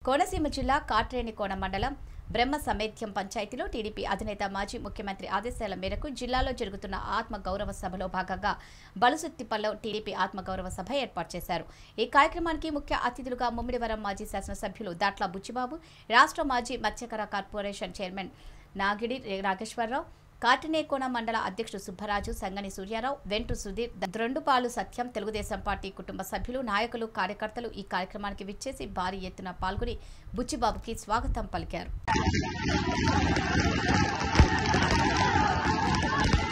కోనసీమ జిల్లా కాట్రేనికోన మండలం బ్రహ్మ సమైత్యం పంచాయతీలో టీడీపీ అధినేత మాజీ ముఖ్యమంత్రి ఆదేశాల మేరకు జిల్లాలో జరుగుతున్న ఆత్మ గౌరవ సభలో భాగంగా బలుసుత్తిపల్లో టీడీపీ ఆత్మ గౌరవ సభ ఏర్పాటు చేశారు ఈ కార్యక్రమానికి ముఖ్య అతిథులుగా ముమ్మిడివరం మాజీ శాసనసభ్యులు దాట్ల బుచ్చిబాబు రాష్ట్ర మాజీ మత్స్యకర కార్పొరేషన్ చైర్మన్ నాగిడి నాగేశ్వరరావు కాటినేకోన మండల అధ్యక్షుడు సుబ్బరాజు సంగని సూర్యారావు వెంటు సుధీర్ ద్రొండుపాలు సత్యం తెలుగుదేశం పార్టీ కుటుంబ సభ్యులు నాయకులు కార్యకర్తలు ఈ కార్యక్రమానికి విచ్చేసి భారీ ఎత్తున పాల్గొని బుచ్చిబాబుకి స్వాగతం పలికారు